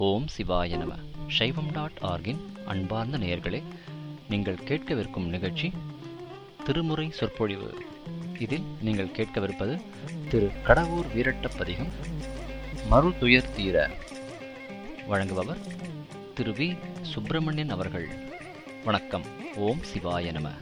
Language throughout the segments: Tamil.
ஓம் சிவாய நம சைவம் டாட் ஆர்கின் அன்பார்ந்த நேயர்களே நீங்கள் கேட்கவிருக்கும் நிகழ்ச்சி திருமுறை சொற்பொழிவு இதில் நீங்கள் கேட்கவிருப்பது திரு கடவுர் வீரட்டப்பதிகம் மறு துயர் தீர வழங்குபவர் திரு வி சுப்பிரமணியன் அவர்கள் வணக்கம் ஓம் சிவாய நம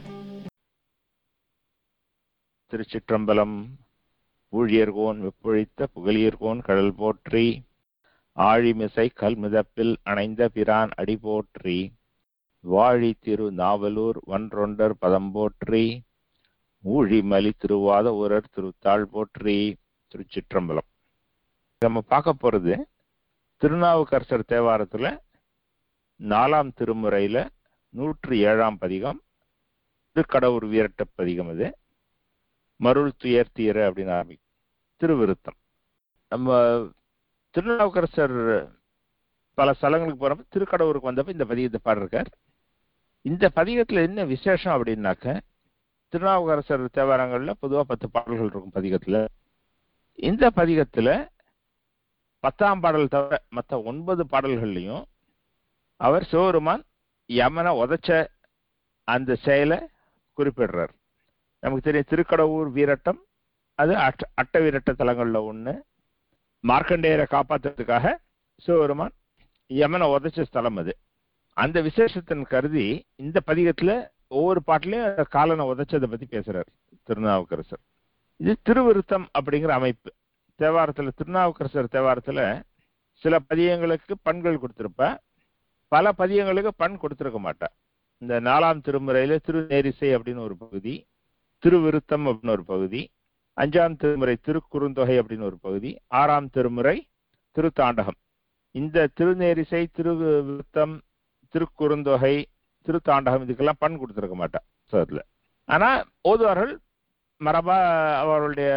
திருச்சிற்றம்பலம் ஊழியர்கோன் வெப்பொழித்த புகழியர்கோன் கடல் போற்றி ஆழிமிசை கல்மிதப்பில் அணைந்த பிரான் அடி போற்றி வாழி திரு நாவலூர் வன்றொண்டர் பதம் போற்றி ஊழிமலி திருவாத ஊரர் திருத்தாள் போற்றி திருச்சிற்றம்பலம் நம்ம பார்க்க போறது திருநாவுக்கரசர் தேவாரத்துல நாலாம் திருமுறையில நூற்றி ஏழாம் பதிகம் திருக்கடவுர் வீரட்ட பதிகம் அது மருள் துயர் தீர அப்படின்னு ஆரம்பிக்கும் திருவிருத்தம் நம்ம திருநாவுக்கரசர் பல ஸ்தலங்களுக்கு போறப்ப திருக்கடவுருக்கு வந்தப்ப இந்த பதிகத்தை பாடிருக்கார் இந்த பதிகத்துல என்ன விசேஷம் அப்படின்னாக்க திருநாவுக்கரசர் தேவாரங்கள்ல பொதுவா பத்து பாடல்கள் இருக்கும் பதிகத்துல இந்த பதிகத்துல பத்தாம் பாடல் தவிர மற்ற ஒன்பது பாடல்கள்லையும் அவர் சிவபெருமான் யமனை உதைச்ச அந்த செயலை குறிப்பிடுறார் நமக்கு தெரியும் திருக்கடவுர் வீரட்டம் அது அட்ட அட்ட வீரட்ட தலங்கள்ல ஒண்ணு மார்க்கண்டேயரை காப்பாத்துறதுக்காக சிவபெருமான் யமனை உதைச்ச ஸ்தலம் அது அந்த விசேஷத்தின் கருதி இந்த பதிகத்துல ஒவ்வொரு பாட்டிலையும் அந்த காலனை உதைச்சதை பத்தி பேசுறார் திருநாவுக்கரசர் இது திருவிருத்தம் அப்படிங்கிற அமைப்பு தேவாரத்துல திருநாவுக்கரசர் தேவாரத்துல சில பதியங்களுக்கு பண்கள் கொடுத்திருப்ப பல பதியங்களுக்கு பண் கொடுத்திருக்க மாட்டா இந்த நாலாம் திருமுறையில திருநேரிசை அப்படின்னு ஒரு பகுதி திருவிருத்தம் அப்படின்னு ஒரு பகுதி அஞ்சாம் திருமுறை திருக்குறுந்தொகை அப்படின்னு ஒரு பகுதி ஆறாம் திருமுறை திருத்தாண்டகம் இந்த திருநேரிசை திருவிருத்தம் திருக்குறுந்தொகை திருத்தாண்டகம் இதுக்கெல்லாம் பண் கொடுத்துருக்க மாட்டான் புத்தகத்துல ஆனா ஓதுவார்கள் மரபா அவர்களுடைய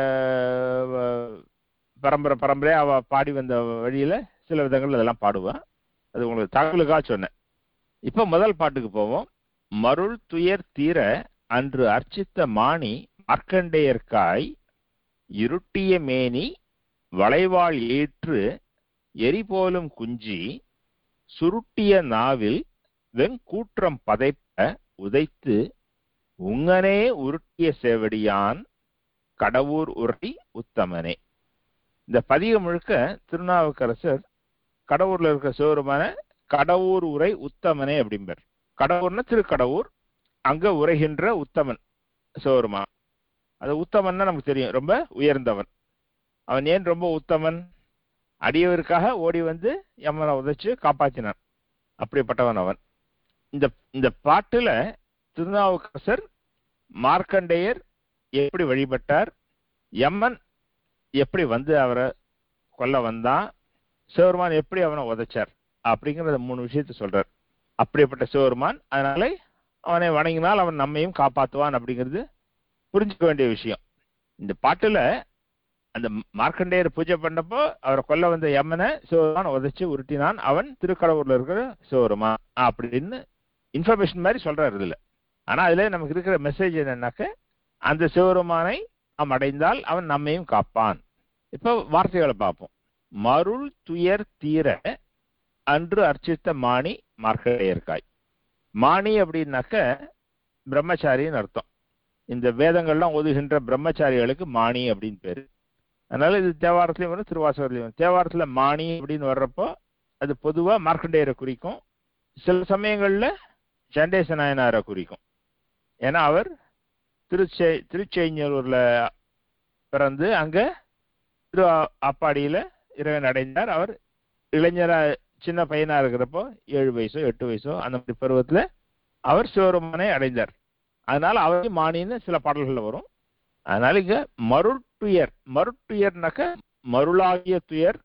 பரம்பரை பரம்பரையா அவ பாடி வந்த வழியில சில விதங்கள் அதெல்லாம் பாடுவான் அது உங்களுக்கு தகவலுக்காக சொன்னேன் இப்ப முதல் பாட்டுக்கு போவோம் மருள் துயர் தீர அன்று அர்ச்சித்த மாணி மார்க்கண்டேயர்காய் இருட்டிய மேனி வளைவாள் ஏற்று எரிபோலும் குஞ்சி சுருட்டிய நாவில் வெங்கூற்றம் பதைப்ப உதைத்து உங்கனே உருட்டிய சேவடியான் கடவுர் உரை உத்தமனே இந்த பதிகம் முழுக்க திருநாவுக்கரசர் கடவுர்ல இருக்க சிவருமான கடவுர் உரை உத்தமனே அப்படிம்பார் கடவுர்னா திருக்கடவுர் அங்க உரைகின்ற உத்தமன் சிவருமான் அது உத்தமன்னா நமக்கு தெரியும் ரொம்ப உயர்ந்தவன் அவன் ஏன் ரொம்ப உத்தமன் அடியவருக்காக ஓடி வந்து யமனை உதைச்சு காப்பாற்றினான் அப்படிப்பட்டவன் அவன் இந்த இந்த பாட்டுல திருநாவுக்கரசர் மார்க்கண்டேயர் எப்படி வழிபட்டார் யம்மன் எப்படி வந்து அவரை கொல்ல வந்தான் சிவருமான் எப்படி அவனை உதைச்சார் அப்படிங்கிற மூணு விஷயத்த சொல்றார் அப்படிப்பட்ட சிவருமான் அதனால அவனை வணங்கினால் அவன் நம்மையும் காப்பாற்றுவான் அப்படிங்கிறது புரிஞ்சுக்க வேண்டிய விஷயம் இந்த பாட்டுல அந்த மார்க்கண்டேயர் பூஜை பண்ணப்போ அவரை கொல்ல வந்த யமனை சிவருமான் உதைச்சு உருட்டினான் அவன் திருக்கடவுர்ல இருக்கிற சிவருமான் அப்படின்னு இன்ஃபர்மேஷன் மாதிரி சொல்றாரு இதுல ஆனா அதுல நமக்கு இருக்கிற மெசேஜ் என்னன்னாக்க அந்த சிவருமானை நாம் அடைந்தால் அவன் நம்மையும் காப்பான் இப்ப வார்த்தைகளை பார்ப்போம் மருள் துயர் தீர அன்று அர்ச்சித்த மாணி மார்க்கண்டேயர்காய் மாணி அப்படின்னாக்க பிரம்மச்சாரின்னு அர்த்தம் இந்த வேதங்கள்லாம் ஒதுகின்ற பிரம்மச்சாரிகளுக்கு மாணி அப்படின்னு பேரு அதனால இது தேவாரத்துலயும் வரும் திருவாசகத்துலயும் வரும் தேவாரத்துல மாணி அப்படின்னு வர்றப்போ அது பொதுவா மார்க்கண்டேயரை குறிக்கும் சில சமயங்கள்ல சண்டேச நாயனாரை குறிக்கும் ஏன்னா அவர் திருச்செ திருச்செஞ்சூர்ல பிறந்து அங்க திரு அப்பாடியில இறைவன் அடைந்தார் அவர் இளைஞரா சின்ன பையனா இருக்கிறப்போ ஏழு வயசோ எட்டு வயசோ அந்த மாதிரி பருவத்துல அவர் சிவருமானை அடைந்தார் அதனால அவரே மானின்னு சில பாடல்கள்ல வரும் அதனால இங்க மருட்டுயர் மருட்டுயர்னாக்க மருளாகிய துயர்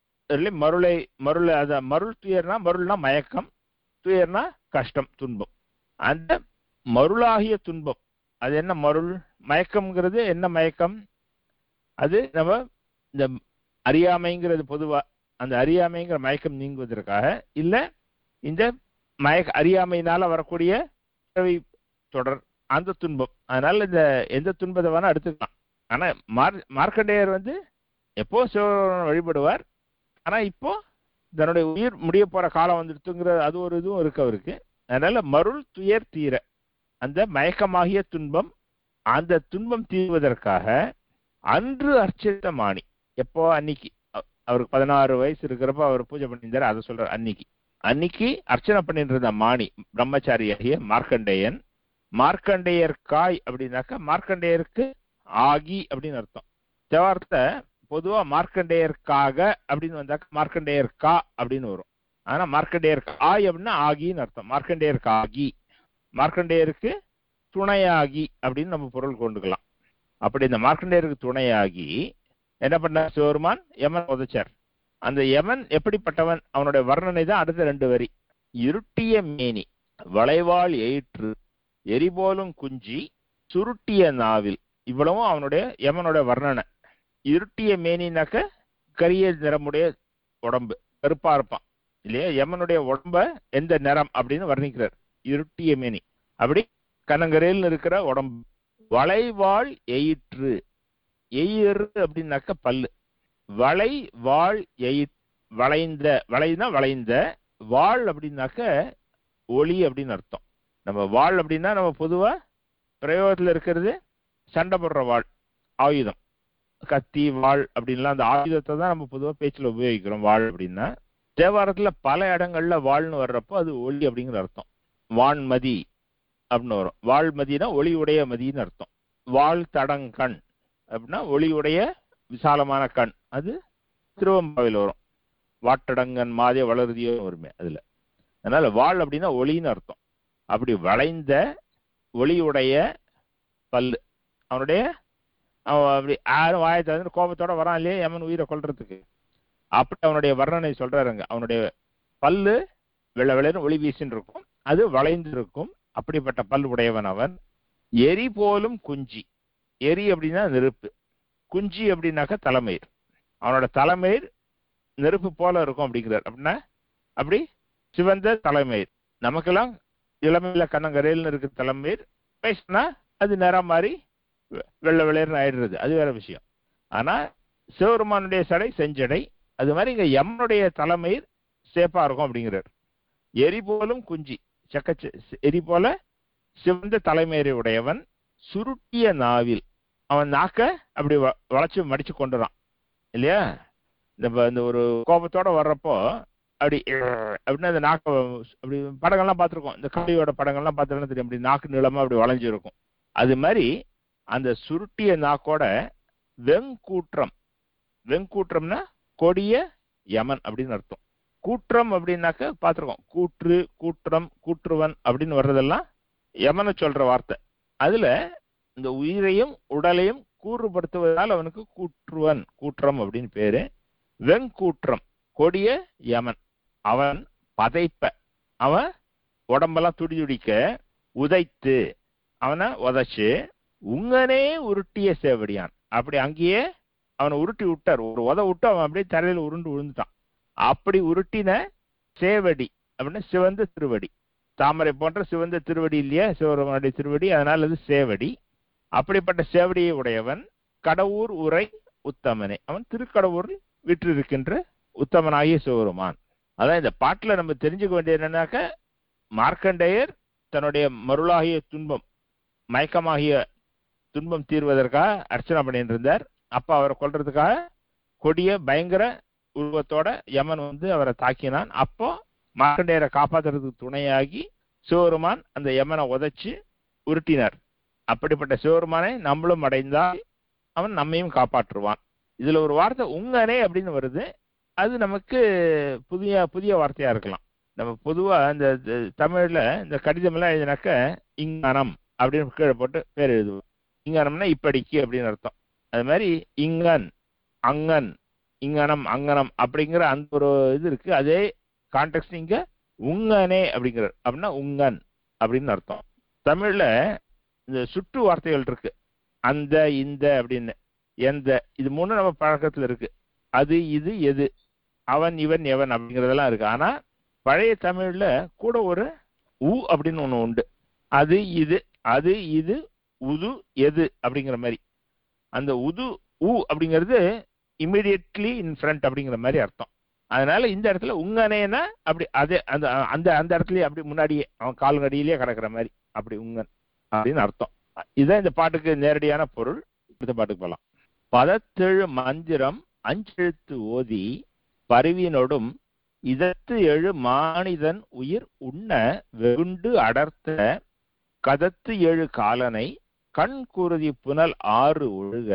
மருளை மருளை அத மருள் துயர்னா மருள்னா மயக்கம் துயர்னா கஷ்டம் துன்பம் அந்த மருளாகிய துன்பம் அது என்ன மருள் மயக்கம்ங்கிறது என்ன மயக்கம் அது நம்ம இந்த அறியாமைங்கிறது பொதுவா அந்த அறியாமைங்கிற மயக்கம் நீங்குவதற்காக இல்ல இந்த மயக்க அறியாமையினால வரக்கூடிய தொடர் அந்த துன்பம் அதனால இந்த எந்த துன்பத்தை வேணா எடுத்துக்கலாம் ஆனா மார் மார்க்கண்டேயர் வந்து எப்போ சிவபெருமான் வழிபடுவார் ஆனா இப்போ தன்னுடைய உயிர் முடிய போற காலம் வந்துடுத்துங்கிற அது ஒரு இதுவும் இருக்கு அவருக்கு அதனால மருள் துயர் தீர அந்த மயக்கமாகிய துன்பம் அந்த துன்பம் தீர்வதற்காக அன்று அர்ச்சித்த மாணி எப்போ அன்னைக்கு அ- அவருக்கு பதினாறு வயசு இருக்கிறப்ப அவர் பூஜை பண்ணியிருந்தாரு அதை சொல்ற அன்னைக்கு அன்னைக்கு அர்ச்சனை பண்ணிட்டு இருந்த மாணி பிரம்மச்சாரியாகிய மார்க்கண்டேயன் மார்க்கண்டேயர் காய் அப்படின்னாக்கா மார்க்கண்டேயருக்கு ஆகி அப்படின்னு அர்த்தம் தேவாரத்தை பொதுவா மார்க்கண்டேயருக்காக அப்படின்னு வந்தாக்க மார்க்கண்டேயர் கா அப்படின்னு வரும் ஆனா மார்க்கண்டேயர் ஆய் அப்படின்னா ஆகின்னு அர்த்தம் மார்க்கண்டேயருக்கு ஆகி மார்க்கண்டேயருக்கு துணையாகி அப்படின்னு நம்ம பொருள் கொண்டுக்கலாம் அப்படி இந்த மார்க்கண்டேயருக்கு துணையாகி என்ன பண்ணார் சிவருமான் யமன் உதைச்சார் அந்த யமன் எப்படிப்பட்டவன் அவனுடைய வர்ணனை தான் அடுத்த ரெண்டு வரி இருட்டிய மேனி வளைவால் எயிற்று எரிபோலும் குஞ்சி சுருட்டிய நாவில் இவ்வளவும் அவனுடைய யமனுடைய வர்ணனை இருட்டிய மேனினாக்க கரிய நிறமுடைய உடம்பு கருப்பா இருப்பான் இல்லையா யமனுடைய உடம்ப எந்த நிறம் அப்படின்னு வர்ணிக்கிறார் இருட்டிய மேனி அப்படி கனங்கரையில் இருக்கிற உடம்பு வளைவாள் எயிற்று எயிறு அப்படின்னாக்க பல்லு வளை வாழ் எயி வளைந்த வளைனா வளைந்த வாழ் அப்படின்னாக்க ஒளி அப்படின்னு அர்த்தம் நம்ம வாழ் அப்படின்னா நம்ம பொதுவா பிரயோகத்துல இருக்கிறது சண்டை போடுற வாழ் ஆயுதம் கத்தி வாழ் அப்படின்லாம் அந்த ஆயுதத்தை தான் நம்ம பொதுவா பேச்சுல உபயோகிக்கிறோம் வாழ் அப்படின்னா தேவாரத்துல பல இடங்கள்ல வாழ்னு வர்றப்போ அது ஒளி அப்படிங்கிற அர்த்தம் வான்மதி அப்படின்னு வரும் வாழ்மதினா ஒளியுடைய மதின்னு அர்த்தம் வாழ் தடங்கண் அப்படின்னா ஒளியுடைய விசாலமான கண் அது திருவம்பாவில் வரும் வாட்டடங்கன் மாதிய வளருதியோ வருமே அதுல அதனால வாழ் அப்படின்னா ஒளின்னு அர்த்தம் அப்படி வளைந்த ஒளியுடைய பல்லு அவனுடைய அவன் அப்படி யாரும் வாயை திறந்து கோபத்தோட வரான் இல்லையே யமன் உயிரை கொல்றதுக்கு அப்படி அவனுடைய வர்ணனை சொல்றாருங்க அவனுடைய பல்லு வெள்ளை வெள்ளன்னு ஒளி வீசின்னு இருக்கும் அது வளைந்து இருக்கும் அப்படிப்பட்ட பல் உடையவன் அவன் எரி போலும் குஞ்சி எரி அப்படின்னா நெருப்பு குஞ்சி அப்படின்னாக்க தலைமயிர் அவனோட தலைமயிர் நெருப்பு போல இருக்கும் அப்படிங்கிறார் அப்படின்னா அப்படி சிவந்த தலைமயிர் நமக்கெல்லாம் இளமையில கண்ணங்கரையில் இருக்கிற தலைமயிர் பேசினா அது நிறம் மாதிரி வெ- வெள்ளை வெள்ளையர்னு ஆயிடுறது அது வேற விஷயம் ஆனா சிவபெருமானுடைய சடை செஞ்சடை அது மாதிரி இங்க யமனுடைய தலைமயிர் சேப்பா இருக்கும் அப்படிங்கிறார் எரி போலும் குஞ்சி செக்க எரி போல சிவந்த தலைமயிரை உடையவன் சுருட்டிய நாவில் அவன் நாக்க அப்படி வ- வளைச்சு மடிச்சு கொண்டுறான் இல்லையா இந்த ப- இந்த ஒரு கோபத்தோட வர்றப்போ அப்படி "ஏர்" அப்படின்னு அந்த நாக்க அப்படி படங்கள்லாம் பார்த்துருக்கோம் இந்த கவியோட படங்கள்லாம் பார்த்தோம்னா தெரியும் அப்படி நாக்கு நீளமா அப்படி வளைஞ்சு இருக்கும் அது மாதிரி அந்த சுருட்டிய நாக்கோட வெங்கூற்றம் வெங்கூற்றம்னா கொடிய யமன் அப்படின்னு அர்த்தம் கூற்றம் அப்படின்னாக்க பார்த்துருக்கோம் கூற்று கூற்றம் கூற்றுவன் அப்படின்னு வர்றதெல்லாம் யமனை சொல்ற வார்த்தை அதுல இந்த உயிரையும் உடலையும் கூறுபடுத்துவதால் அவனுக்கு கூற்றுவன் கூற்றம் அப்படின்னு பேரு வெங்கூற்றம் கொடிய யமன் அவன் பதைப்ப அவன் உடம்பெல்லாம் துடி துடிக்க உதைத்து அவனை உதைச்சு உங்கனே உருட்டிய சேவடியான் அப்படி அங்கேயே அவனை உருட்டி விட்டார் ஒரு உத விட்டு அவன் அப்படியே தரையில உருண்டு விழுந்துட்டான் அப்படி உருட்டின சேவடி அப்படின்னா சிவந்த திருவடி தாமரை போன்ற சிவந்த திருவடி இல்லையா சிவபெருமானுடைய திருவடி அதனால அது சேவடி அப்படிப்பட்ட சேவடியை உடையவன் கடவுர் உரை உத்தமனே அவன் திருக்கடவுரில் விற்றிருக்கின்ற உத்தமனாகிய சிவபெருமான் அதான் இந்த பாட்டுல நம்ம தெரிஞ்சுக்க வேண்டியது என்னன்னாக்க மார்க்கண்டேயர் தன்னுடைய மருளாகிய துன்பம் மயக்கமாகிய துன்பம் தீர்வதற்காக அர்ச்சனை பண்ணிட்டு இருந்தார் அப்ப அவரை கொல்றதுக்காக கொடிய பயங்கர உருவத்தோட யமன் வந்து அவரை தாக்கினான் அப்போ மார்க்கண்டேயரை காப்பாத்துறதுக்கு துணையாகி சிவபெருமான் அந்த யமனை உதைச்சு உருட்டினார் அப்படிப்பட்ட சிவபெருமானை நம்மளும் அடைந்தால் அவன் நம்மையும் காப்பாற்றுவான் இதுல ஒரு வார்த்தை உங்கனே அப்படின்னு வருது அது நமக்கு புதிய புதிய வார்த்தையா இருக்கலாம் நம்ம பொதுவா இந்த இந்த தமிழ்ல இந்த கடிதம் எல்லாம் எழுதினாக்க இங்கனம் அப்படின்னு கீழே போட்டு பேர் எழுதுவோம் இங்கனம்னா இப்படிக்கு அப்படின்னு அர்த்தம் அது மாதிரி இங்கன் அங்கன் இங்கனம் அங்கனம் அப்படிங்கிற அந்த ஒரு இது இருக்கு அதே கான்டெக்ட் இங்க உங்கனே அப்படிங்கிற அப்படின்னா உங்கன் அப்படின்னு அர்த்தம் தமிழ்ல இந்த சுற்று வார்த்தைகள் இருக்கு அந்த இந்த அப்படின்னு எந்த இது மூணு நம்ம பழக்கத்துல இருக்கு அது இது எது அவன் இவன் எவன் அப்படிங்கறதெல்லாம் இருக்கு ஆனா பழைய தமிழ்ல கூட ஒரு உ அப்படின்னு ஒண்ணு உண்டு அது இது அது இது உது எது அப்படிங்கிற மாதிரி அந்த உது உ அப்படிங்கிறது இமிடியட்லி இன் ஃப்ரண்ட் அப்படிங்கிற மாதிரி அர்த்தம் அதனால இந்த இடத்துல உங்கனேனா அப்படி அதே அந்த அந்த அந்த இடத்துலயே அப்படி முன்னாடியே அவன் கால்நடியிலேயே கிடக்குற மாதிரி அப்படி உங்கன் அப்படின்னு அர்த்தம் இதுதான் இந்த பாட்டுக்கு நேரடியான பொருள் அடுத்த பாட்டுக்கு போகலாம் பதத்தெழு மந்திரம் அஞ்செழுத்து ஓதி பருவினோடும் இதத்து எழு மானிதன் உயிர் உண்ண வெகுண்டு அடர்த்த கதத்து எழு காலனை கண் குருதி புனல் ஆறு ஒழுக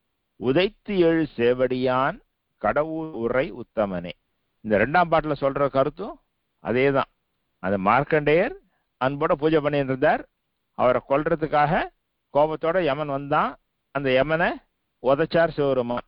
உதைத்து எழு சேவடியான் கடவுள் உரை உத்தமனே இந்த ரெண்டாம் பாட்டுல சொல்ற கருத்தும் அதேதான் அந்த மார்க்கண்டேயர் அன்போட பூஜை பண்ணிட்டு இருந்தார் அவரை கொல்றதுக்காக கோபத்தோட யமன் வந்தான் அந்த யமனை உதைச்சார் சிவருமான்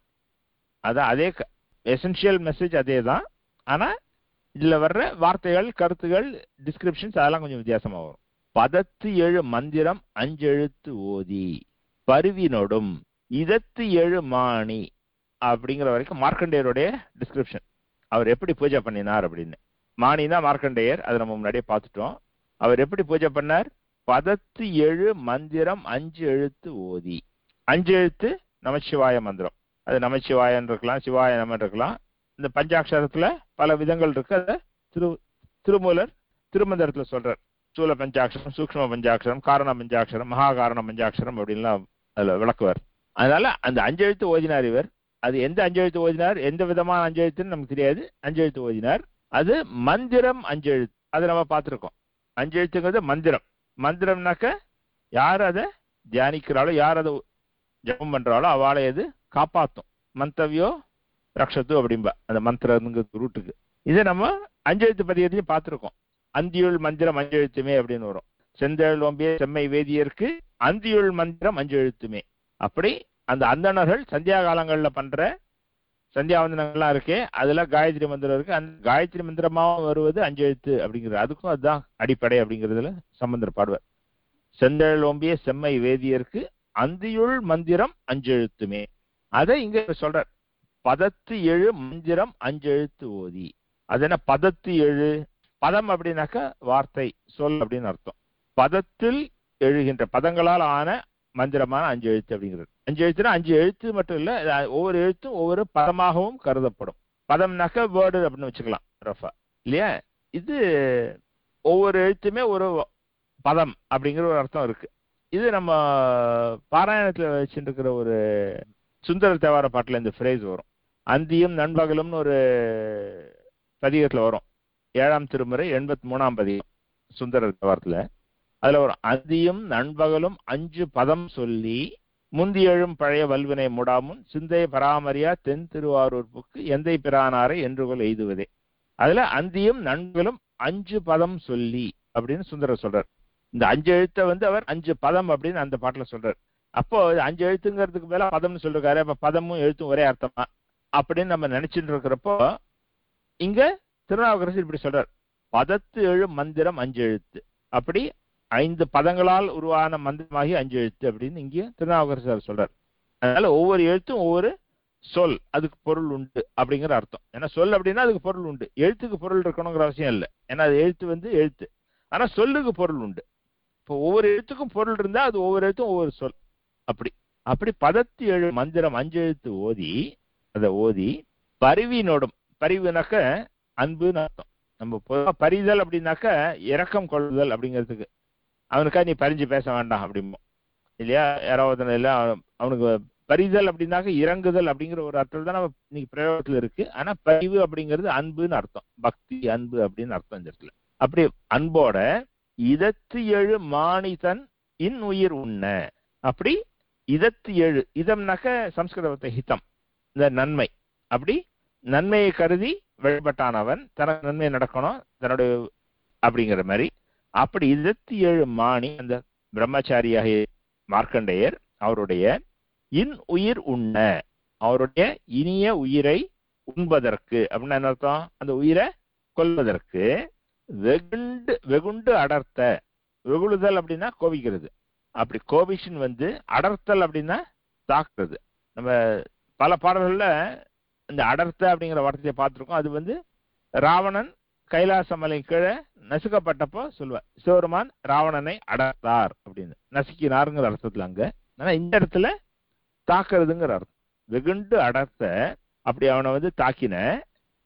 அதான் அதே எசென்ஷியல் மெசேஜ் அதே தான் ஆனா இதுல வர்ற வார்த்தைகள் கருத்துகள் டிஸ்கிரிப்ஷன்ஸ் அதெல்லாம் கொஞ்சம் வித்தியாசமா வரும் பதத்து எழு மந்திரம் அஞ்செழுத்து ஓதி பருவினொடும் இதத்து எழு மாணி அப்படிங்கிற வரைக்கும் மார்க்கண்டேயருடைய டிஸ்கிரிப்ஷன் அவர் எப்படி பூஜை பண்ணினார் அப்படின்னு மாணினா மார்க்கண்டேயர் அதை நம்ம முன்னாடியே பார்த்துட்டோம் அவர் எப்படி பூஜை பண்ணார் பதத்து எழு மந்திரம் அஞ்சு எழுத்து ஓதி அஞ்சு எழுத்து நமச்சிவாய மந்திரம் அது நமச்சிவாயன் இருக்கலாம் சிவாய நமன் இருக்கலாம் இந்த பஞ்சாட்சரத்துல பல விதங்கள் இருக்கு அதை திரு திருமூலர் திருமந்திரத்துல சொல்றார் சூல பஞ்சாட்சரம் சூக்ஷ்ம பஞ்சாட்சரம் காரண பஞ்சாட்சரம் மகா காரண பஞ்சாட்சரம் அப்படின்லாம் அதுல விளக்குவார் அதனால அந்த அஞ்செழுத்து ஓதினார் இவர் அது எந்த அஞ்செழுத்து ஓதினார் எந்த விதமான அஞ்செழுத்துன்னு நமக்கு தெரியாது அஞ்செழுத்து ஓதினார் அது மந்திரம் அஞ்செழுத்து அதை நம்ம பார்த்துருக்கோம் அஞ்செழுத்துங்கிறது மந்திரம் மந்திரம்னாக்க யார் அதை தியானிக்கிறாளோ யார் அதை ஜபம் பண்றாளோ அவளை அது காப்பாத்தும் மந்தவியோ ரக்ஷத்து அப்படிம்பா அந்த மந்திரங்கிறது ரூட்டுக்கு இதை நம்ம அஞ்செழுத்து பதியத்தையும் பார்த்துருக்கோம் அந்தியுள் மந்திரம் அஞ்செழுத்துமே அப்படின்னு வரும் செந்தழல் ஓம்பிய செம்மை வேதியருக்கு அந்தியுள் மந்திரம் அஞ்செழுத்துமே அப்படி அந்த அந்தணர்கள் சந்தியா காலங்கள்ல பண்ற சந்தியாவந்தனங்கள்லாம் இருக்கே அதுல காயத்ரி மந்திரம் இருக்கு அந்த காயத்ரி மந்திரமாவும் வருவது அஞ்சு எழுத்து அப்படிங்கிறது அதுக்கும் அதுதான் அடிப்படை அப்படிங்கிறதுல சம்பந்தர் பாடுவார் செந்தழல் ஓம்பிய செம்மை வேதியருக்கு அந்தியுள் மந்திரம் அஞ்சு எழுத்துமே அதை இங்க சொல்ற பதத்து எழு மந்திரம் அஞ்சு எழுத்து ஓதி அது என்ன பதத்து எழு பதம் அப்படின்னாக்கா வார்த்தை சொல் அப்படின்னு அர்த்தம் பதத்தில் எழுகின்ற பதங்களால் ஆன மந்திரமான அஞ்சு எழுத்து அப்படிங்கிறது அஞ்சு எழுத்துனா அஞ்சு எழுத்து மட்டும் இல்ல ஒவ்வொரு எழுத்தும் ஒவ்வொரு பதமாகவும் கருதப்படும் பதம்னாக்க வேர்டு அப்படின்னு வச்சுக்கலாம் ரஃபா இல்லையா இது ஒவ்வொரு எழுத்துமே ஒரு பதம் அப்படிங்கிற ஒரு அர்த்தம் இருக்கு இது நம்ம பாராயணத்துல வச்சுட்டு இருக்கிற ஒரு சுந்தர தேவார பாட்டுல இந்த ஃப்ரேஸ் வரும் அந்தியும் நண்பகலும்னு ஒரு பதிகத்துல வரும் ஏழாம் திருமுறை எண்பத்தி மூணாம் பதிகம் சுந்தர தேவாரத்துல அதுல ஒரு அந்தியும் நண்பகலும் அஞ்சு பதம் சொல்லி முந்தி எழும் பழைய வல்வினை முடாமுன் சிந்தை பராமரியா தென் திருவாரூர்ப்புக்கு எந்தை பிரானாரை என்றுகொள் எய்துவதே அதுல அந்தியும் நண்பகலும் அஞ்சு பதம் சொல்லி அப்படின்னு சுந்தரர் சொல்றார் இந்த அஞ்சு எழுத்தை வந்து அவர் அஞ்சு பதம் அப்படின்னு அந்த பாட்டுல சொல்றார் அப்போ அஞ்சு எழுத்துங்கிறதுக்கு மேல பதம்னு சொல்றாரு அப்ப பதமும் எழுத்தும் ஒரே அர்த்தமா அப்படின்னு நம்ம நினைச்சிட்டு இருக்கிறப்போ இங்க திருநாவுக்கரசு இப்படி சொல்றார் பதத்து எழு மந்திரம் அஞ்சு எழுத்து அப்படி ஐந்து பதங்களால் உருவான மந்திரமாகி அஞ்சு எழுத்து அப்படின்னு இங்கேயும் திருநாவுக்கரசர் சொல்றார் அதனால ஒவ்வொரு எழுத்தும் ஒவ்வொரு சொல் அதுக்கு பொருள் உண்டு அப்படிங்கிற அர்த்தம் ஏன்னா சொல் அப்படின்னா அதுக்கு பொருள் உண்டு எழுத்துக்கு பொருள் இருக்கணுங்கிற அவசியம் இல்லை ஏன்னா அது எழுத்து வந்து எழுத்து ஆனா சொல்லுக்கு பொருள் உண்டு இப்போ ஒவ்வொரு எழுத்துக்கும் பொருள் இருந்தா அது ஒவ்வொரு எழுத்தும் ஒவ்வொரு சொல் அப்படி அப்படி பதத்தி ஏழு மந்திரம் அஞ்சு எழுத்து ஓதி அதை ஓதி பரிவினோடும் பரிவுனாக்க அன்புன்னு அர்த்தம் நம்ம பொதுவாக பரிதல் அப்படின்னாக்க இரக்கம் கொள்ளுதல் அப்படிங்கிறதுக்கு அவனுக்கா நீ பரிஞ்சு பேச வேண்டாம் அப்படிம்போம் இல்லையா யாராவது இல்லை அவனுக்கு பரிதல் அப்படின்னாக்க இறங்குதல் அப்படிங்கிற ஒரு அர்த்தம் தான் நம்ம இன்னைக்கு பிரயோகத்துல இருக்கு ஆனா பரிவு அப்படிங்கிறது அன்புன்னு அர்த்தம் பக்தி அன்பு அப்படின்னு அர்த்தம் இந்த இடத்துல அப்படி அன்போட இதத்து எழு மானிதன் இன் உயிர் உண்ண அப்படி இதத்து எழு இதம்னாக்க சம்ஸ்கிருதத்தை ஹிதம் இந்த நன்மை அப்படி நன்மையை கருதி வழிபட்டானவன் தனக்கு நன்மை நடக்கணும் தன்னுடைய அப்படிங்கிற மாதிரி அப்படி இருபத்தி ஏழு மாணி அந்த பிரம்மச்சாரியாக மார்க்கண்டேயர் அவருடைய இன் உயிர் உண்ண அவருடைய இனிய உயிரை உண்பதற்கு அப்படின்னு என்ன அர்த்தம் அந்த உயிரை கொல்வதற்கு வெகுண்டு வெகுண்டு அடர்த்த வெகுழுதல் அப்படின்னா கோபிக்கிறது அப்படி கோபிஷன் வந்து அடர்த்தல் அப்படின்னா தாக்குறது நம்ம பல பாடல்கள்ல இந்த அடர்த்த அப்படிங்கிற வார்த்தையை பார்த்துருக்கோம் அது வந்து ராவணன் கைலாச மலை கீழே நசுக்கப்பட்டப்போ சொல்லுவார் சிவருமான் ராவணனை அடர்த்தார் அப்படின்னு நசுக்கினாருங்கிற அர்த்தத்துல அங்க ஆனா இந்த இடத்துல தாக்குறதுங்கிற அர்த்தம் வெகுண்டு அடர்த்த அப்படி அவனை வந்து தாக்கின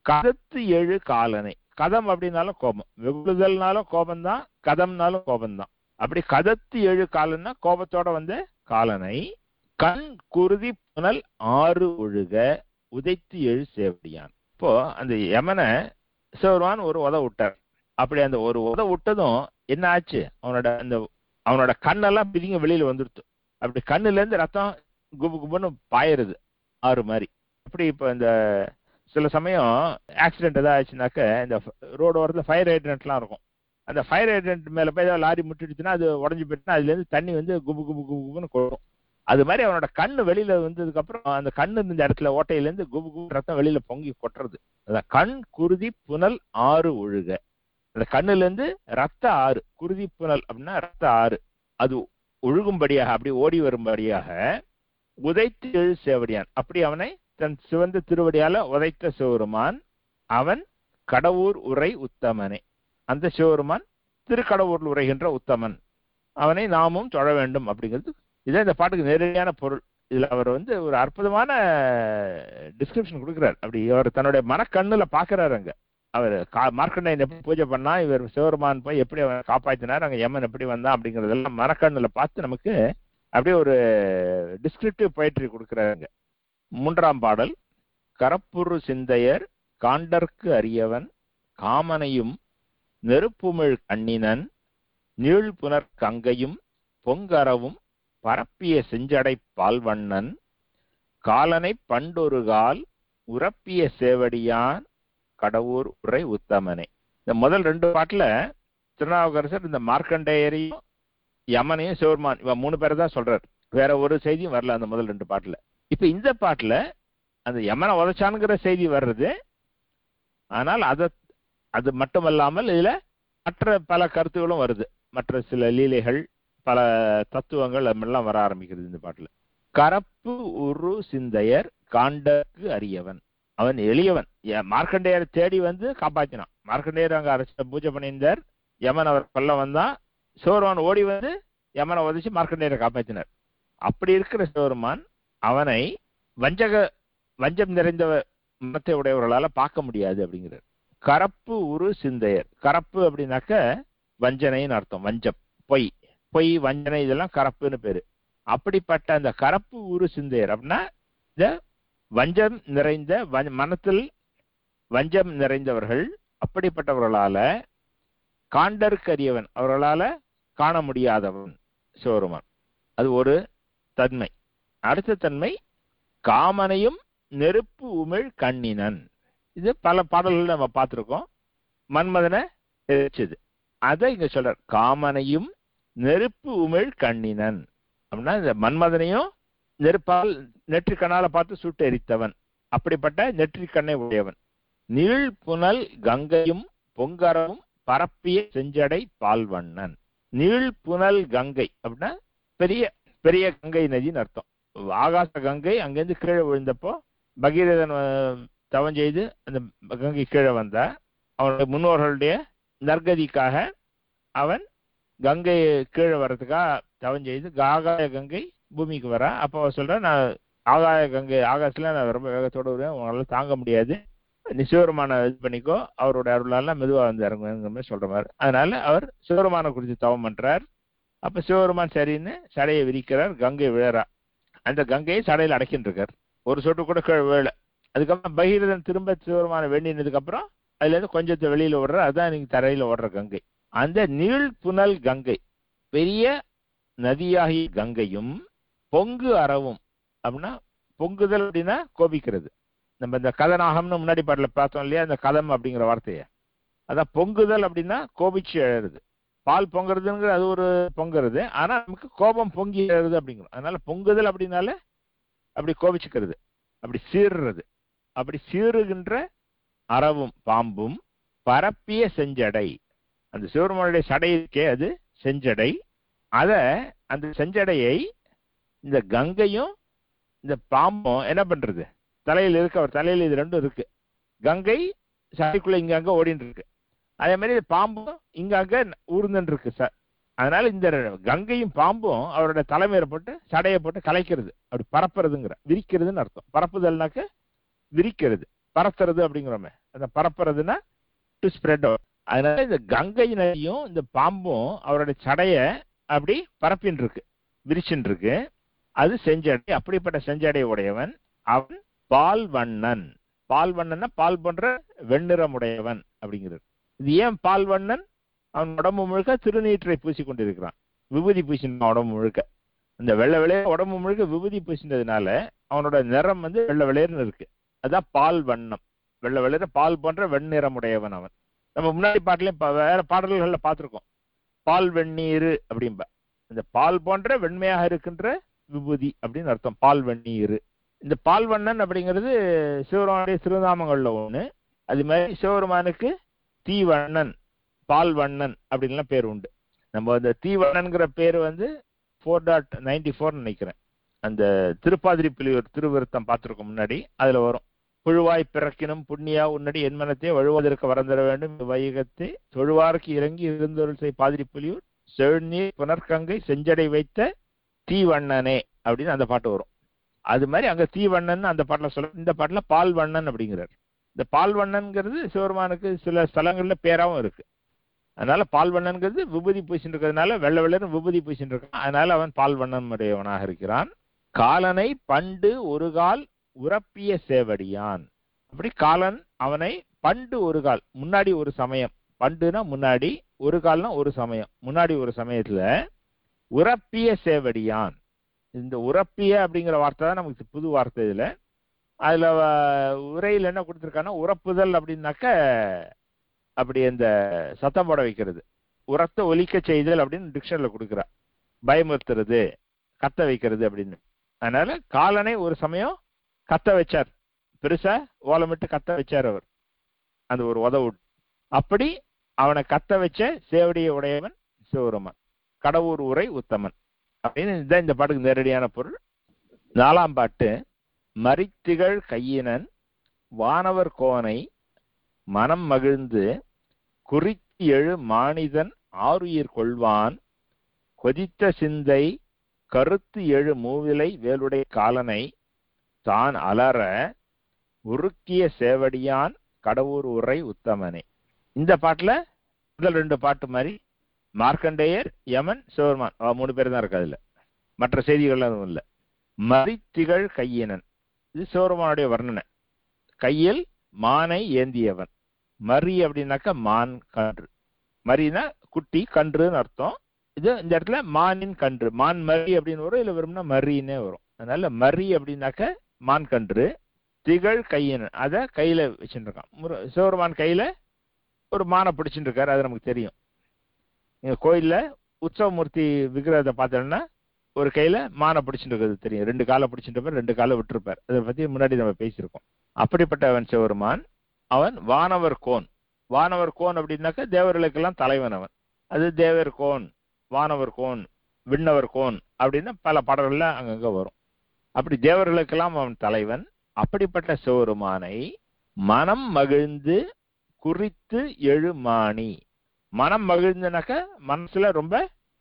கதத்து எழு காலனை கதம் அப்படின்னாலும் கோபம் வெகுளுதல்னாலும் கோபம்தான் கதம்னாலும் கோபம்தான் அப்படி கதத்து எழு காலன்னா கோபத்தோட வந்த காலனை கண் குருதி புனல் ஆறு ஒழுக உதைத்து எழு சேவடியான் இப்போ அந்த யமனை சிவருமான் ஒரு உத விட்டார் அப்படி அந்த ஒரு உத விட்டதும் என்ன ஆச்சு அவனோட அந்த அவனோட கண்ணெல்லாம் பிரிங்க வெளியில வந்துடுத்து அப்படி கண்ணுல இருந்து ரத்தம் குபு குபுன்னு பாயிருது ஆறு மாதிரி அப்படி இப்போ இந்த சில சமயம் ஆக்சிடென்ட் ஏதாவது ஆச்சுனாக்க இந்த ரோடு ஓரத்தில் ஃபயர் ஹைட்ரண்ட்லாம் இருக்கும் அந்த ஃபயர் ஹைட்ரண்ட் மேல போய் ஏதாவது லாரி முட்டிடுச்சுன்னா அது உடஞ்சி போயிட்டுனா அதுல இருந்து தண்ணி வந்து குபு குபு குபு குபுன்னு கொடும் அது மாதிரி அவனோட கண்ணு வெளியில வந்ததுக்கு அப்புறம் அந்த கண்ணு இருந்த இடத்துல ஓட்டையில இருந்து குபு குபு ரத்தம் வெளியில பொங்கி கொட்டுறது அதான் கண் குருதி புனல் ஆறு ஒழுக அந்த கண்ணுல இருந்து ரத்த ஆறு குருதி புனல் அப்படின்னா ரத்த ஆறு அது ஒழுகும்படியாக அப்படி ஓடி வரும்படியாக உதைத்து எழு சேவடியான் அப்படி அவனை தன் சிவந்த திருவடியால உதைத்த சிவருமான் அவன் கடவுர் உரை உத்தமனே அந்த சிவருமான் திருக்கடவுரில் உரைகின்ற உத்தமன் அவனை நாமும் தொழ வேண்டும் அப்படிங்கிறது இதான் இந்த பாட்டுக்கு நேரடியான பொருள் இதுல அவர் வந்து ஒரு அற்புதமான டிஸ்கிரிப்ஷன் கொடுக்கிறார் அப்படி அவர் தன்னுடைய மனக்கண்ணுல பாக்குறாரு அங்க அவர் மார்க்கண்டையன் எப்படி பூஜை பண்ணா இவர் சிவருமான் போய் எப்படி அவன் காப்பாத்தினார் அங்க யமன் எப்படி வந்தான் அப்படிங்கறதெல்லாம் மனக்கண்ணுல பார்த்து நமக்கு அப்படியே ஒரு டிஸ்கிரிப்டிவ் போயிட்ரி கொடுக்குறாங்க மூன்றாம் பாடல் கரப்புரு சிந்தையர் காண்டற்கு அறியவன் காமனையும் நெருப்புமிழ் கண்ணினன் நீள் புனர் கங்கையும் பொங்கரவும் பரப்பிய செஞ்சடை பால்வண்ணன் காலனை பண்டொரு கால் உரப்பிய சேவடியான் கடவுர் உரை உத்தமனே இந்த முதல் ரெண்டு பாட்டுல திருநாவுக்கரசர் இந்த மார்க்கண்டேயரையும் யமனையும் சிவருமான் இவன் மூணு பேரை தான் சொல்றாரு வேற ஒரு செய்தியும் வரல அந்த முதல் ரெண்டு பாட்டுல இப்ப இந்த பாட்டுல அந்த யமனை உதச்சானுங்கிற செய்தி வர்றது ஆனால் அத அது மட்டுமல்லாமல் இதுல மற்ற பல கருத்துகளும் வருது மற்ற சில லீலைகள் பல தத்துவங்கள் எல்லாம் வர ஆரம்பிக்கிறது இந்த பாட்டுல கரப்பு உரு சிந்தையர் காண்டக்கு அறியவன் அவன் எளியவன் மார்க்கண்டேயரை தேடி வந்து காப்பாத்தினான் மார்க்கண்டேயர் அங்க அரச பூஜை பண்ணியிருந்தார் யமன் அவர் கொல்ல வந்தான் சிவருமான் ஓடி வந்து யமனை உதச்சி மார்க்கண்டேயரை காப்பாற்றினார் அப்படி இருக்கிற சிவருமான் அவனை வஞ்சக வஞ்சம் நிறைந்த மனத்தை உடையவர்களால பார்க்க முடியாது அப்படிங்கிறார் கரப்பு உரு சிந்தையர் கரப்பு அப்படின்னாக்க வஞ்சனைன்னு அர்த்தம் வஞ்சம் பொய் பொய் வஞ்சனை இதெல்லாம் கரப்புன்னு பேரு அப்படிப்பட்ட அந்த கரப்பு உரு சிந்தையர் அப்படின்னா இந்த வஞ்சம் நிறைந்த மனத்தில் வஞ்சம் நிறைந்தவர்கள் அப்படிப்பட்டவர்களால காண்டற்கரியவன் அவர்களால காண முடியாதவன் சிவருமான் அது ஒரு தன்மை அடுத்த தன்மை காமனையும் நெருப்பு உமிழ் கண்ணினன் இது பல பாடல்கள் நம்ம பார்த்திருக்கோம் மன்மதனை எரிச்சது அதை இங்க சொல்றார் காமனையும் நெருப்பு உமிழ் கண்ணினன் அப்படின்னா இந்த மன்மதனையும் நெருப்பால் நெற்றிக்கண்ணால பார்த்து சுட்டு எரித்தவன் அப்படிப்பட்ட நெற்றிக்கண்ணை உடையவன் நீள் புனல் கங்கையும் பொங்கரவும் பரப்பிய செஞ்சடை பால்வண்ணன் நீள் புனல் கங்கை அப்படின்னா பெரிய பெரிய கங்கை நதின்னு அர்த்தம் ஆகாச கங்கை அங்கிருந்து கீழே விழுந்தப்போ பகீரதன் தவம் செய்து அந்த கங்கை கீழே வந்தா அவனுடைய முன்னோர்களுடைய நற்கதிக்காக அவன் கங்கை கீழே வர்றதுக்காக தவம் செய்து ஆகாய கங்கை பூமிக்கு வரா அப்போ அவன் சொல்றான் நான் ஆகாய கங்கை ஆகாசத்துல நான் ரொம்ப வேகத்தோடு வருவேன் உங்களால தாங்க முடியாது நீ சிவருமான இது பண்ணிக்கோ அவருடைய அருளால மெதுவா வந்து இறங்குங்கிற மாதிரி சொல்ற மாதிரி அதனால அவர் சிவருமான குறித்து தவம் பண்றார் அப்ப சிவருமான் சரின்னு சடையை விரிக்கிறார் கங்கை விழறா அந்த கங்கையை சடையில் அடைக்கின்னு இருக்கார் ஒரு சொட்டு கூட கீழே விழல அதுக்கப்புறம் பகீரதன் திரும்ப சிவருமான வேண்டினதுக்கு அப்புறம் அதுல இருந்து கொஞ்சத்தை வெளியில ஓடுற அதுதான் நீங்க தரையில ஓடுற கங்கை அந்த நீள் புனல் கங்கை பெரிய நதியாகிய கங்கையும் பொங்கு அறவும் அப்படின்னா பொங்குதல் அப்படின்னா கோபிக்கிறது நம்ம இந்த கதநாகம்னு முன்னாடி பாடல பார்த்தோம் இல்லையா இந்த கதம் அப்படிங்கிற வார்த்தைய அதான் பொங்குதல் அப்படின்னா கோபிச்சு எழுறது பால் பொங்குறதுங்கிற அது ஒரு பொங்குறது ஆனா நமக்கு கோபம் பொங்கி எழுறது அப்படிங்கிறோம் அதனால பொங்குதல் அப்படின்னால அப்படி கோபிச்சுக்கிறது அப்படி சீர்றது அப்படி சீறுகின்ற அறவும் பாம்பும் பரப்பிய செஞ்சடை அந்த சிவருமனுடைய சடை இருக்கே அது செஞ்சடை அத அந்த செஞ்சடையை இந்த கங்கையும் இந்த பாம்பும் என்ன பண்றது தலையில் இருக்கு அவர் தலையில் இது ரெண்டும் இருக்கு கங்கை சடைக்குள்ள இங்க அங்க ஓடிட்டு இருக்கு அதே மாதிரி பாம்பும் இங்க அங்க ஊர்ந்துட்டு இருக்கு சார் அதனால இந்த கங்கையும் பாம்பும் அவரோட தலைமையில போட்டு சடையை போட்டு கலைக்கிறது அப்படி பரப்புறதுங்கிற விரிக்கிறதுன்னு அர்த்தம் பரப்புதல்னாக்க விரிக்கிறது பரத்துறது அப்படிங்கிறோமே அந்த பரப்புறதுன்னா டு ஸ்ப்ரெட் அதனால இந்த கங்கை நதியும் இந்த பாம்பும் அவருடைய சடைய அப்படி பரப்பின்னு இருக்கு விரிச்சுன்னு இருக்கு அது செஞ்சடை அப்படிப்பட்ட செஞ்சடை உடையவன் அவன் பால் வண்ணன் பால் வண்ணன்னா பால் போன்ற வெண்ணிறமுடையவன் அப்படிங்கிறது இது ஏன் பால் வண்ணன் அவன் உடம்பு முழுக்க திருநீற்றை பூசி கொண்டிருக்கிறான் விபூதி பூசினான் உடம்பு முழுக்க இந்த வெள்ளை வெள்ளைய உடம்பு முழுக்க விபூதி பூசினதுனால அவனோட நிறம் வந்து வெள்ளை வெள்ளையர்னு இருக்கு அதான் பால் வண்ணம் வெள்ளை வெள்ளையர் பால் போன்ற வெண்ணிறமுடையவன் அவன் நம்ம முன்னாடி பாட்டுலயும் ப- வேற பாடல்கள்ல பார்த்திருக்கோம் பால் வெந்நீர் அப்படிம்ப இந்த பால் போன்ற வெண்மையாக இருக்கின்ற விபூதி அப்படின்னு அர்த்தம் பால் வெந்நீர் இந்த பால் வண்ணன் அப்படிங்கிறது சிவருமானுடைய திருநாமங்கள்ல ஒண்ணு அது மாதிரி சிவபெருமானுக்கு தீவண்ணன் பால் வண்ணன் அப்படின்லாம் பேர் உண்டு நம்ம அந்த தீவண்ணன்கிற பேர் வந்து ஃபோர் டாட் நைன்டி ஃபோர் நினைக்கிறேன் அந்த திருப்பாதிரி புலியூர் திருவிருத்தம் பார்த்திருக்கோம் முன்னாடி அதுல வரும் புழுவாய் பிறக்கினும் புண்ணியா உன்னடி என் மனத்தை வழுவதற்கு வரந்தர வேண்டும் வையகத்தை தொழுவார்க்கு இறங்கி இருந்தொருள் செய் பாதிரி புலியூர் செழுநீர் புனர்கங்கை செஞ்சடை வைத்த தீவண்ணனே அப்படின்னு அந்த பாட்டு வரும் அது மாதிரி அங்க தீவண்ணன் அந்த பாட்டுல சொல்ல இந்த பாட்டுல பால் வண்ணன் அப்படிங்கிறார் இந்த பால் வண்ணன்ங்கிறது சிவருமானுக்கு சில ஸ்தலங்கள்ல பேராவும் இருக்கு அதனால பால் வண்ணன்கிறது விபூதி பூசின்னு இருக்கிறதுனால வெள்ளை வெள்ளன்னு விபூதி பூசின்னு இருக்கான் அதனால அவன் பால் வண்ணன் உடையவனாக இருக்கிறான் காலனை பண்டு ஒரு கால் உரப்பிய சேவடியான் அப்படி காலன் அவனை பண்டு ஒரு கால் முன்னாடி ஒரு சமயம் பண்டுனா முன்னாடி ஒரு கால்னா ஒரு சமயம் முன்னாடி ஒரு சமயத்துல உரப்பிய சேவடியான் இந்த உரப்பிய அப்படிங்கிற வார்த்தை தான் நமக்கு புது வார்த்தை இதுல அதுல வ- உரையில் என்ன கொடுத்திருக்காங்கன்னா உரப்புதல் அப்படின்னாக்க அப்படி இந்த சத்தம் போட வைக்கிறது உரத்த ஒலிக்க செய்தல் அப்படின்னு டிக்ஷனரியில் கொடுக்குறா பயமுறுத்துறது கத்த வைக்கிறது அப்படின்னு அதனால காலனை ஒரு சமயம் கத்த வச்சார் பெருசா ஓலமிட்டு கத்த வச்சார் அவர் அந்த ஒரு உதவு அப்படி அவனை கத்த வச்ச சேவடியை உடையவன் சிவருமன் கடவுர் உரை உத்தமன் அப்படின்னு இதுதான் இந்த பாட்டுக்கு நேரடியான பொருள் நாலாம் பாட்டு மரித்திகழ் கையினன் வானவர் கோனை மனம் மகிழ்ந்து குறித்து எழு மானிதன் ஆருயிர் கொள்வான் கொதித்த சிந்தை கருத்து எழு மூவிலை வேலுடை காலனை தான் அலற உருக்கிய சேவடியான் கடவுர் உரை உத்தமனே இந்த பாட்டுல முதல் ரெண்டு பாட்டு மாதிரி மார்க்கண்டேயர் யமன் சிவருமான் அவ மூணு பேர் தான் இருக்கு அதுல மற்ற செய்திகள் எதுவும் இல்லை மரித்திகழ் கையினன் இது சிவருமானுடைய வர்ணனை கையில் மானை ஏந்தியவன் மரி அப்படின்னாக்கா மான் கன்று மரினா குட்டி கன்றுன்னு அர்த்தம் இது இந்த இடத்துல மானின் கன்று மான் மரி அப்படின்னு வரும் இல்ல வெறும்னா மரின்னே வரும் அதனால மரி அப்படின்னாக்க மான் கன்று திகழ் கையினன் அதை கையில வச்சுட்டு இருக்கான் முரு- சிவருமான் கையில ஒரு மானை பிடிச்சிட்டு இருக்காரு அது நமக்கு தெரியும் எங்க கோயில்ல உற்சவமூர்த்தி விக்கிரகத்தை பார்த்தோம்னா ஒரு கையில மானை பிடிச்சிட்டு இருக்கிறது தெரியும் ரெண்டு காலை பிடிச்சிட்டு இருப்பார் ரெண்டு காலை விட்டுருப்பார் அதை பத்தி முன்னாடி நம்ம பேசியிருக்கோம் அப்படிப்பட்டவன் சிவருமான் அவன் வானவர் கோன் வானவர் கோன் அப்படின்னாக்க தேவர்களுக்கெல்லாம் தலைவன் அவன் அது தேவர் கோன் வானவர் கோன் விண்ணவர் கோன் அப்படின்னு பல பாடல்கள்ல அங்கங்க வரும் அப்படி தேவர்களுக்கெல்லாம் அவன் தலைவன் அப்படிப்பட்ட சிவருமானை மனம் மகிழ்ந்து குறித்து எழுமாணி மனம் மகிழ்ந்துனாக்க மனசுல ரொம்ப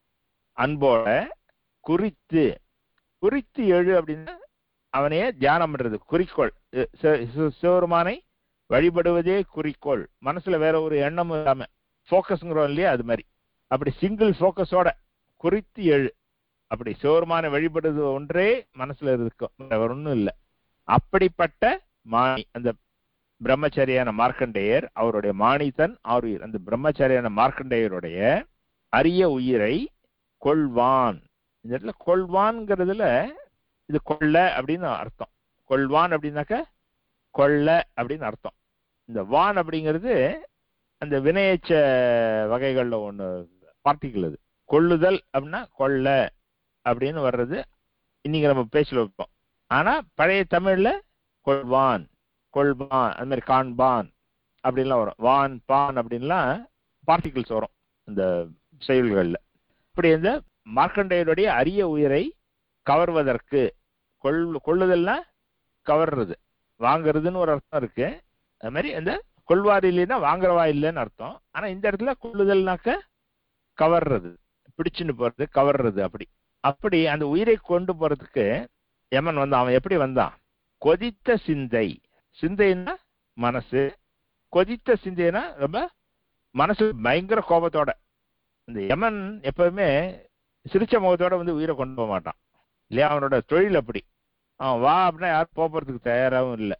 அன்போட குறித்து குறித்து எழு அப்படின்னா அவனையே தியானம் பண்றது குறிக்கோள் அஹ் சி- சி- சிவருமானை வழிபடுவதே குறிக்கோள் மனசுல வேற ஒரு எண்ணம் இல்லாம ஃபோக்கஸ்ங்கிறோம் இல்லையா அது மாதிரி அப்படி சிங்கிள் ஃபோக்கஸோட குறித்து எழு அப்படி சிவருமானை வழிபடுவது ஒன்றே மனசுல இருக்கும் வேற ஒண்ணும் இல்லை அப்படிப்பட்ட மாணி அந்த பிரம்மச்சாரியான மார்க்கண்டேயர் அவருடைய மாணித்தன் ஆருயிர் அந்த பிரம்மச்சாரியான மார்க்கண்டேயருடைய அரிய உயிரை கொள்வான் இந்த இடத்துல கொள்வான்ங்கிறதுல இது கொள்ள அப்படின்னு அர்த்தம் கொள்வான் அப்படின்னாக்க கொள்ள அப்படின்னு அர்த்தம் இந்த வான் அப்படிங்கிறது அந்த வினையச்ச வகைகள்ல ஒண்ணு பார்ட்டிகள் அது கொள்ளுதல் அப்படின்னா கொள்ள அப்படின்னு வர்றது இன்னைக்கு நம்ம பேச்சில் வைப்போம் ஆனா பழைய தமிழ்ல கொள்வான் கொள்வான் அது மாதிரி காண்பான் அப்படின்லாம் வரும் வான் பான் அப்படின்லாம் பார்ட்டிகிள்ஸ் வரும் இந்த செயல்கள்ல இப்படி இந்த மார்க்கண்டேயருடைய அரிய உயிரை கவர்வதற்கு கொள் கொள்ளுதல்னா கவர்றது வாங்குறதுன்னு ஒரு அர்த்தம் இருக்கு அது மாதிரி அந்த கொள்வார் இல்லைன்னா வாங்குறவா இல்லைன்னு அர்த்தம் ஆனா இந்த இடத்துல கொள்ளுதல்னாக்க கவர்றது பிடிச்சுன்னு போறது கவர்றது அப்படி அப்படி அந்த உயிரை கொண்டு போறதுக்கு யமன் வந்தான் அவன் எப்படி வந்தான் கொதித்த சிந்தை சிந்தைன்னா மனசு கொதித்த சிந்தைனா ரொம்ப மனசு பயங்கர கோபத்தோட இந்த யமன் எப்பவுமே சிரிச்ச முகத்தோட வந்து உயிரை கொண்டு போக மாட்டான் இல்லையா அவனோட தொழில் அப்படி அவன் வா அப்படின்னா யாரும் போறதுக்கு தயாராகவும் இல்லை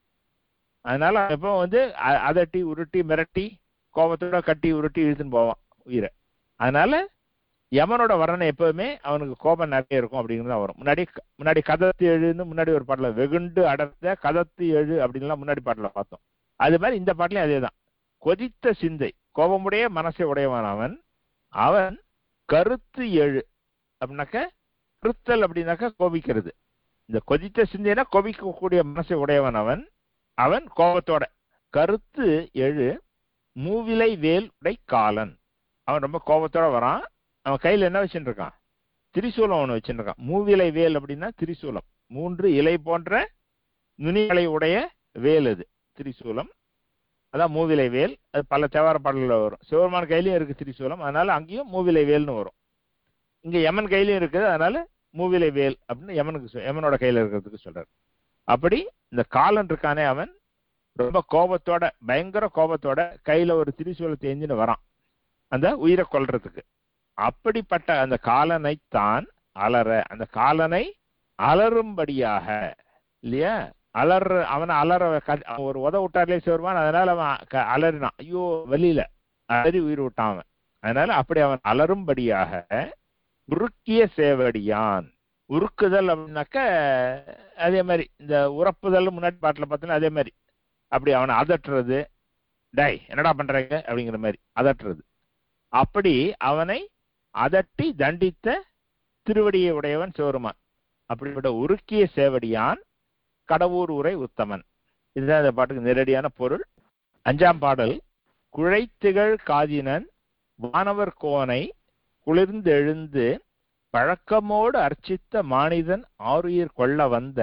அதனால அவன் எப்போ வந்து அ- அதட்டி உருட்டி மிரட்டி கோபத்தோட கட்டி உருட்டி இழுத்துன்னு போவான் உயிரை அதனால யமனோட வர்ணனை எப்பவுமே அவனுக்கு கோபம் நிறைய இருக்கும் அப்படிங்கிறது தான் வரும் முன்னாடி முன்னாடி கதத்து எழுன்னு முன்னாடி ஒரு பாட்டில் வெகுண்டு அடர்த்த கதத்து எழு அப்படின்லாம் முன்னாடி பாட்டில் பார்த்தோம் அது மாதிரி இந்த பாட்டிலையும் அதே தான் கொதித்த சிந்தை கோபமுடைய மனசை உடையவன் அவன் அவன் கருத்து எழு அப்படின்னாக்க கருத்தல் அப்படின்னாக்க கோபிக்கிறது இந்த கொதித்த சிந்தைனா கோபிக்கக்கூடிய மனசை உடையவன் அவன் அவன் கோபத்தோட கருத்து எழு மூவிலை வேல் உடை காலன் அவன் ரொம்ப கோபத்தோட வரான் அவன் கையில என்ன வச்சுட்டு இருக்கான் திரிசூலம் அவன் வச்சுட்டு இருக்கான் மூவிலை வேல் அப்படின்னா திரிசூலம் மூன்று இலை போன்ற நுனிகளை உடைய வேல் அது திரிசூலம் அதான் மூவிலை வேல் அது பல தேவார பாடல்கள் வரும் சிவபெருமான் கையிலயும் இருக்கு திரிசூலம் அதனால அங்கேயும் மூவிலை வேல்னு வரும் இங்க யமன் கையிலயும் இருக்குது அதனால மூவிலை வேல் அப்படின்னு யமனுக்கு சொ- யமனோட கையில இருக்கிறதுக்கு சொல்றாரு அப்படி இந்த காலன் இருக்கானே அவன் ரொம்ப கோபத்தோட பயங்கர கோபத்தோட கையில ஒரு திரிசூலத்தை எஞ்சின்னு வரான் அந்த உயிரை கொல்றதுக்கு அப்படிப்பட்ட அந்த காலனை தான் அலற அந்த காலனை அலறும்படியாக இல்லையா அலற அவனை அலற க- அவன் ஒரு உத விட்டார்லே சிவருமான் அதனால அவன் க- அலறினான் ஐயோ வெளியில அலறி உயிர் விட்டான் அவன் அதனால அப்படி அவன் அலறும்படியாக உருக்கிய சேவடியான் உருக்குதல் அப்படின்னாக்க அதே மாதிரி இந்த உறப்புதல் முன்னாடி பாட்டில் பார்த்தோன்னா அதே மாதிரி அப்படி அவனை அதட்டுறது டேய் என்னடா பண்றீங்க அப்படிங்கிற மாதிரி அதட்டுறது அப்படி அவனை அதட்டி தண்டித்த திருவடியை உடையவன் சிவருமான் அப்படிப்பட்ட உருக்கிய சேவடியான் கடவுர் உரை உத்தமன் இதுதான் இந்த பாட்டுக்கு நேரடியான பொருள் அஞ்சாம் பாடல் குழைத்திகழ் காதினன் வானவர் கோனை குளிர்ந்தெழுந்து பழக்கமோடு அர்ச்சித்த மானிதன் ஆருயிர் கொள்ள வந்த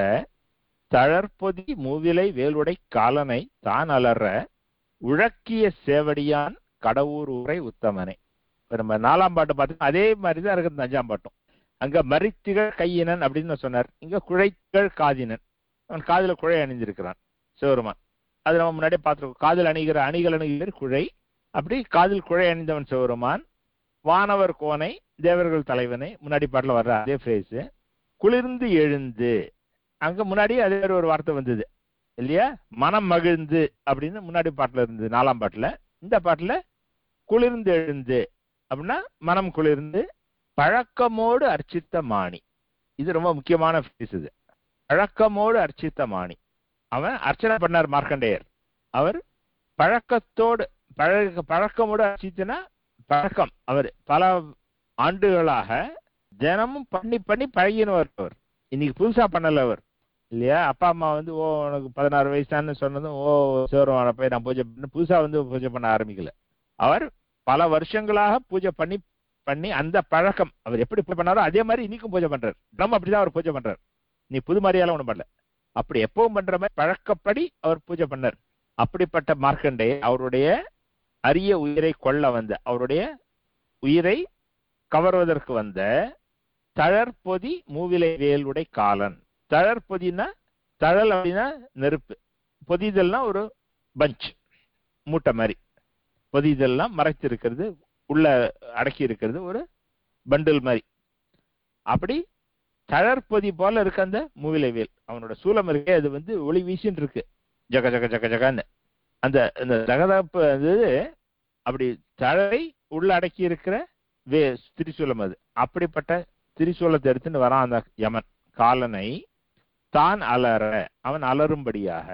தளர்பொதி மூவிலை வேலுடை காலனை தான் அலற உழக்கிய சேவடியான் கடவுர் உரை உத்தமனே இப்ப நம்ம நாலாம் பாட்டு பார்த்தோம் அதே மாதிரி தான் இருக்குது இந்த அஞ்சாம் பாட்டும் அங்க மரித்திகள் கையினன் அப்படின்னு சொன்னார் இங்க குழைத்திகள் காதினன் அவன் காதுல குழை அணிந்திருக்கிறான் சிவருமான் அது நம்ம முன்னாடியே பார்த்துருக்கோம் காதில் அணிகிற அணிகள் அணிகிற குழை அப்படி காதில் குழை அணிந்தவன் சிவருமான் வானவர் கோனை தேவர்கள் தலைவனை முன்னாடி பாட்டில் வர்ற அதே ஃப்ரேஸ் குளிர்ந்து எழுந்து அங்க முன்னாடி அதே மாதிரி ஒரு வார்த்தை வந்தது இல்லையா மனம் மகிழ்ந்து அப்படின்னு முன்னாடி பாட்டுல இருந்தது நாலாம் பாட்டுல இந்த பாட்டுல குளிர்ந்து எழுந்து அப்படின்னா மனம் குளிர்ந்து பழக்கமோடு அர்ச்சித்த மாணி இது ரொம்ப முக்கியமான phrase இது பழக்கமோடு அர்ச்சித்த மாணி அவன் அர்ச்சனை பண்ணார் மார்க்கண்டேயர் அவர் பழக்கத்தோடு பழக்க பழக்கமோடு அர்ச்சித்தனா பழக்கம் அவர் பல ஆண்டுகளாக தினமும் பண்ணி பண்ணி பழகினவர் அவர் இன்னைக்கு புதுசா பண்ணல அவர் இல்லையா அப்பா அம்மா வந்து ஓ உனக்கு பதினாறு வயசான்னு சொன்னதும் ஓ சிவருமான போய் நான் பூஜை பண்ண புதுசா வந்து பூஜை பண்ண ஆரம்பிக்கல அவர் பல வருஷங்களாக பூஜை பண்ணி பண்ணி அந்த பழக்கம் அவர் எப்படி பூஜை பண்ணாரோ அதே மாதிரி இன்னைக்கும் பூஜை பண்றாரு நம்ம அப்படிதான் அவர் பூஜை பண்றாரு நீ புது மாதிரியால ஒண்ணும் பண்ணல அப்படி எப்பவும் பண்ற மாதிரி பழக்கப்படி அவர் பூஜை பண்ணார் அப்படிப்பட்ட மார்க்கண்டே அவருடைய அரிய உயிரை கொள்ள வந்த அவருடைய உயிரை கவர்வதற்கு வந்த தழற்பொதி மூவிலை வேலுடை காலன் தழற்பொதினா தழல் அப்படின்னா நெருப்பு பொதிதல்னா ஒரு பஞ்ச் மூட்டை மாதிரி பொதிதல்னா மறைத்து இருக்கிறது உள்ள அடக்கி இருக்கிறது ஒரு பண்டில் மாதிரி அப்படி தழற்பொதி போல இருக்கு அந்த மூவிலை வேல் அவனோட சூலம் இருக்கே அது வந்து ஒளி வீசின்னு இருக்கு ஜக ஜக ஜக ஜகான்னு அந்த அந்த ஜகதப்பு அது அப்படி தழை உள்ள அடக்கி இருக்கிற வே திரிசூலம் அது அப்படிப்பட்ட திரிசூலத்தை எடுத்துன்னு வரான் அந்த யமன் காலனை தான் அலற அவன் அலறும்படியாக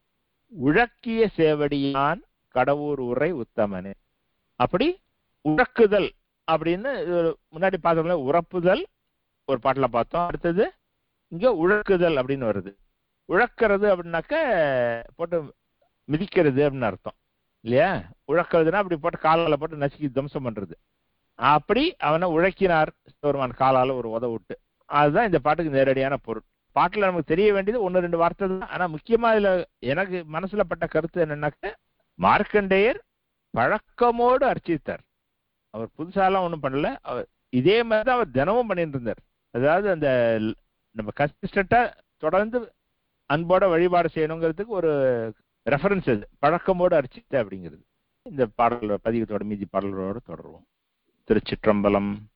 உழக்கிய சேவடியான் கடவுர் உரை உத்தமனே அப்படி உழக்குதல் அப்படின்னு இது ஒரு முன்னாடி பார்த்தோம்ல உறப்புதல் ஒரு பாட்டுல பார்த்தோம் அடுத்தது இங்க உழக்குதல் அப்படின்னு வருது உழக்கிறது அப்படின்னாக்க போட்டு மிதிக்கிறது அப்படின்னு அர்த்தம் இல்லையா உழக்கிறதுனா அப்படி போட்டு காலால போட்டு நசுக்கி தம்சம் பண்றது அப்படி அவனை உழைக்கினார் சிவருமான் காலால ஒரு உத விட்டு அதுதான் இந்த பாட்டுக்கு நேரடியான பொருள் பாட்டுல நமக்கு தெரிய வேண்டியது ஒன்னு ரெண்டு வார்த்தை தான் ஆனா முக்கியமா இதுல எனக்கு மனசுல பட்ட கருத்து என்னன்னாக்க மார்க்கண்டேயர் பழக்கமோடு அர்ச்சித்தார் அவர் புதுசாலாம் ஒண்ணும் பண்ணல அவர் இதே மாதிரி தான் அவர் தினமும் பண்ணிட்டு இருந்தார் அதாவது அந்த நம்ம கன்சிஸ்டண்டா தொடர்ந்து அன்போட வழிபாடு செய்யணுங்கிறதுக்கு ஒரு ரெஃபரன்ஸ் அது பழக்கமோடு அர்ச்சித்த அப்படிங்கிறது இந்த பாடல் பதிகத்தோட மீதி பாடல்களோடு தொடருவோம் திருச்சிற்றம்பலம்